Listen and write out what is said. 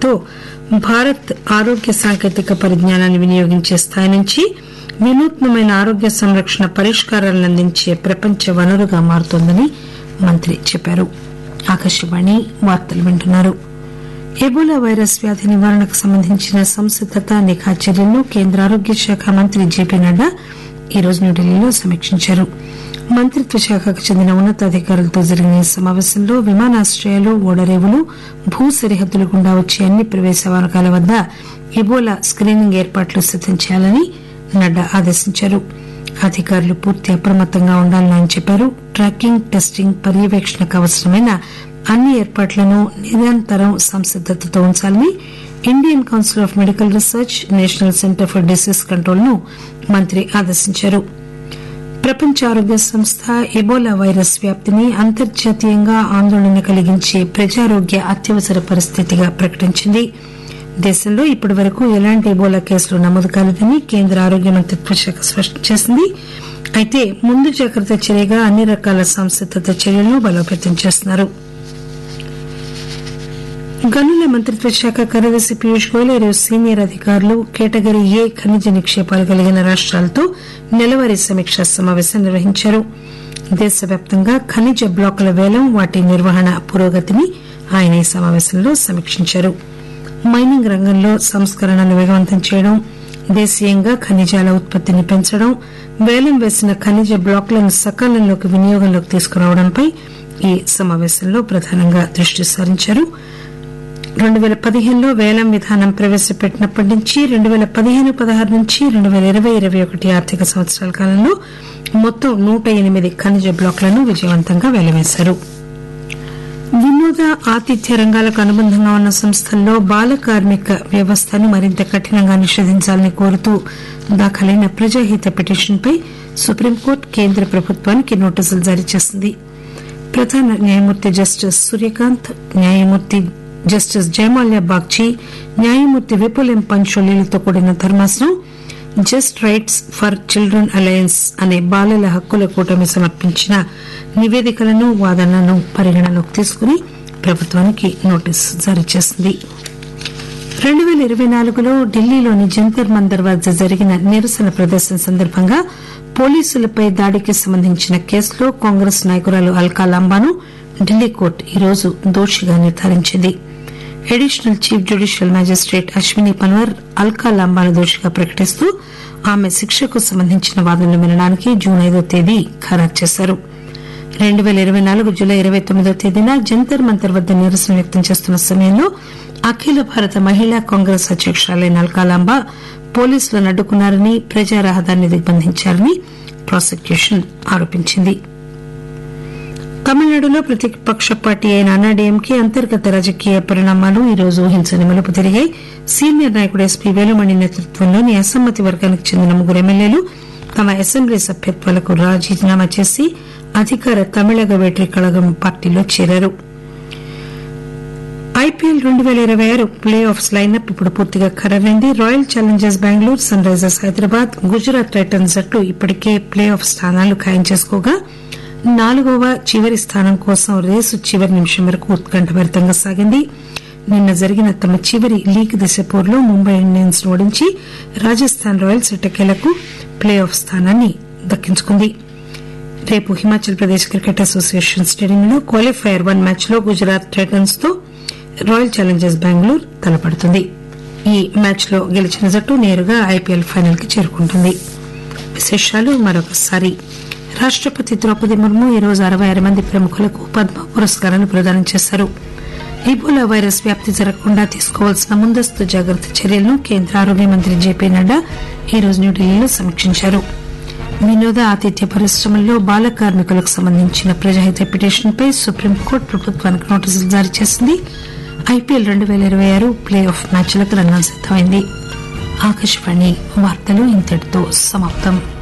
సాయంతో భారత్ ఆరోగ్య సాంకేతిక పరిజ్ఞానాన్ని వినియోగించే స్థాయి నుంచి వినూత్నమైన ఆరోగ్య సంరక్షణ పరిష్కారాలను అందించే ప్రపంచ వనరుగా మారుతోందని మంత్రి చెప్పారు ఆకాశవాణి వార్తలు వింటున్నారు ఎబోలా వైరస్ వ్యాధి నివారణకు సంబంధించిన సంసిద్దత నిఘా చర్యలను కేంద్ర ఆరోగ్య శాఖ మంత్రి జేపీ నడ్డా ఈరోజు న్యూఢిల్లీలో సమీక్షించారు మంత్రిత్వ శాఖకు చెందిన ఉన్నతాధికారులతో జరిగిన ఈ సమావేశంలో విమానాశ్రయాలు ఓడరేవులు భూ సరిహద్దుల గుండా వచ్చే అన్ని ప్రవేశ మార్గాల వద్ద ఎబోలా స్క్రీనింగ్ ఏర్పాట్లు సిద్దం చేయాలని నడ్డా ఆదేశించారు అధికారులు పూర్తి అప్రమత్తంగా ఉండాలని ఆయన చెప్పారు ట్రాకింగ్ టెస్టింగ్ పర్యవేక్షణకు అవసరమైన అన్ని ఏర్పాట్లను నిరంతరం సంసిద్దతతో ఉంచాలని Indian council of medical research national centre for disease control ను మంత్రి ఆదేశించారు ప్రపంచ ఆరోగ్య సంస్థ ఎబోలా వైరస్ వ్యాప్తిని అంతర్జాతీయంగా ఆందోళన కలిగించే ప్రజారోగ్య అత్యవసర పరిస్థితిగా ప్రకటించింది దేశంలో ఇప్పటి వరకు ఎలాంటి ఎబోలా కేసులు నమోదు కాలేదని కేంద్ర ఆరోగ్య మంత్రిత్వ శాఖ స్పష్టం చేసింది అయితే ముందు జాగ్రత్త చర్యగా అన్ని రకాల సంసిద్దత చర్యలను బలోపేతం చేస్తున్నారు గనుల మంత్రిత్వ శాఖ కార్యదర్శి పీయూష్ గోయల్ ఈరోజు సీనియర్ అధికారులు కేటగిరీ ఏ ఖనిజ నిక్షేపాలు కలిగిన రాష్ట్రాలతో నెలవారీ సమీక్షా సమావేశం నిర్వహించారు దేశవ్యాప్తంగా ఖనిజ బ్లాకుల వేలం వాటి నిర్వహణ పురోగతిని ఆయన ఈ సమావేశంలో సమీక్షించారు మైనింగ్ రంగంలో సంస్కరణలు వేగవంతం చేయడం దేశీయంగా ఖనిజాల ఉత్పత్తిని పెంచడం వేలం వేసిన ఖనిజ బ్లాకులను సకాలంలోకి వినియోగంలోకి తీసుకురావడంపై ఈ సమావేశంలో ప్రధానంగా దృష్టి సారించారు రెండు పేల పదిహేనులో వేలం విధానం ప్రవేశపెట్టినప్పటి నుంచి రెండు పేల పదిహేను పదహారు నుంచి రెండు పేల ఇరవై ఇరవై ఒకటి ఆర్థిక సంవత్సరాల కాలంలో మొత్తం నూట ఎనిమిది ఖనిజ బ్లాకులను విజయవంతంగా వేలవేశారు వినోద ఆతిథ్య రంగాలకు అనుబంధంగా ఉన్న సంస్థల్లో బాల కార్మిక వ్యవస్థను మరింత కఠినంగా నిషేధించాలని కోరుతూ దాఖలైన ప్రజాహిత పిటిషన్పై సుప్రీంకోర్టు కేంద్ర ప్రభుత్వానికి నోటీసులు జారీ చేసింది ప్రధాన న్యాయమూర్తి జస్టిస్ సూర్యకాంత్ న్యాయమూర్తి జస్టిస్ జయమాల్యా బాగ్చి న్యాయమూర్తి విపుల్ ఎం పంచోలీలతో కూడిన ధర్మాసనం just rights for children alliance అనే బాలల హక్కుల కూటమి సమర్పించిన నివేదికలను వాదనలను పరిగణలోకి తీసుకుని ప్రభుత్వానికి నోటీసు జారీ చేసింది రెండు పేల ఇరవై నాలుగులో ఢిల్లీలోని జంతర్ మందర్ వద్ద జరిగిన నిరసన ప్రదర్శన సందర్భంగా పోలీసులపై దాడికి సంబంధించిన కేసులో కాంగ్రెస్ నాయకురాలు అల్కా లాంబాను ఢిల్లీ కోర్టు ఈరోజు దోషిగా నిర్ధారించింది additional chief judicial magistrate Ashwini Panwar Alka లాంబాను దోషిగా ప్రకటిస్తూ ఆమె శిక్షకు సంబంధించిన వాదనలు వినడానికి జూన్ ఐదో తేదీ ఖరారు చేశారు రెండు పేల ఇరవై నాలుగు జూలై ఇరవై తొమ్మిదో తేదీన జంతర్ మంతర్ వద్ద నిరసన వ్యక్తం చేస్తున్న సమయంలో అఖిల భారత మహిళా కాంగ్రెస్ అధ్యకురాలైన అల్కాలాంబ పోలీసులను అడ్డుకున్నారని ప్రజా రహదారిని దిగ్బంధించారని ప్రాసిక్యూషన్ ఆరోపించింది తమిళనాడులో ప్రతిపక్ష పార్టీ అయిన అన్నాడీఎంకే అంతర్గత రాజకీయ పరిణామాలు ఈ రోజు ఊహించని మలుపు తిరిగాయి సీనియర్ నాయకుడు ఎస్పీ వేలుమణి నేతృత్వంలోని అసమ్మతి వర్గానికి చెందిన ముగ్గురు ఎమ్మెల్యేలు తమ అసెంబ్లీ సభ్యత్వాలకు రాజీనామా చేసి అధికార తమిళగ వేట్రి కళగం పార్టీలో చేరారు ఐపీఎల్ రెండు పేల ఇరవై ఆరు ప్లే ఆఫ్స్ లైనప్ ఇప్పుడు పూర్తిగా ఖరారైంది Royal Challengers Bengaluru Sunrisers Hyderabad Gujarat Titans జట్లు ఇప్పటికే ప్లే ఆఫ్ స్థానాలు ఖాయం చేసుకోగా నాలుగవ చివరి స్థానం కోసం రేసు చివరి నిమిషం వరకు ఉత్కంఠభరితంగా సాగింది నిన్న జరిగిన తమ చివరి లీగ్ దశ పోరులో ముంబై ఇండియన్స్ ఓడించి రాజస్థాన్ రాయల్స్ ఎట్టకేలకు ప్లే ఆఫ్ స్థానాన్ని దక్కించుకుంది రేపు హిమాచల్ ప్రదేశ్ క్రికెట్ అసోసియేషన్ స్టేడియంలో క్వాలిఫైయర్ వన్ మ్యాచ్ లో గుజరాత్ టైటన్స్ తో రాయల్ ఛాలెంజర్స్ బెంగళూరు తలపడుతుంది ఈ మ్యాచ్ లో గెలిచిన జట్టు నేరుగా ఐపీఎల్ ఫైనల్ కి చేరుకుంటుంది విశేషాలు మరొకసారి రాష్టపతి ద్రౌపది ముర్ము ఈరోజు అరవై ఆరు మంది ప్రముఖులకు పద్మ పురస్కారాలు ప్రదానం చేశారు ఇబోలా వైరస్ వ్యాప్తి జరగకుండా తీసుకోవాల్సిన ముందస్తు జాగ్రత్త చర్యలను కేంద్ర ఆరోగ్య మంత్రి జేపీ నడ్డా ఈరోజు న్యూఢిల్లీలో సమీక్షించారు వినోద ఆతిథ్య పరిశ్రమల్లో బాల కార్మికులకు సంబంధించిన ప్రజాహిత పిటిషన్పై సుప్రీంకోర్టు ప్రభుత్వానికి నోటీసులు జారీ చేసింది ఐపీఎల్ రెండు పేల ఇరవై ఆరు ప్లే ఆఫ్ మ్యాచ్లకు రంగం సిద్దమైంది ఆకాశవాణి వార్తలు ఇంతటితో సమాప్తం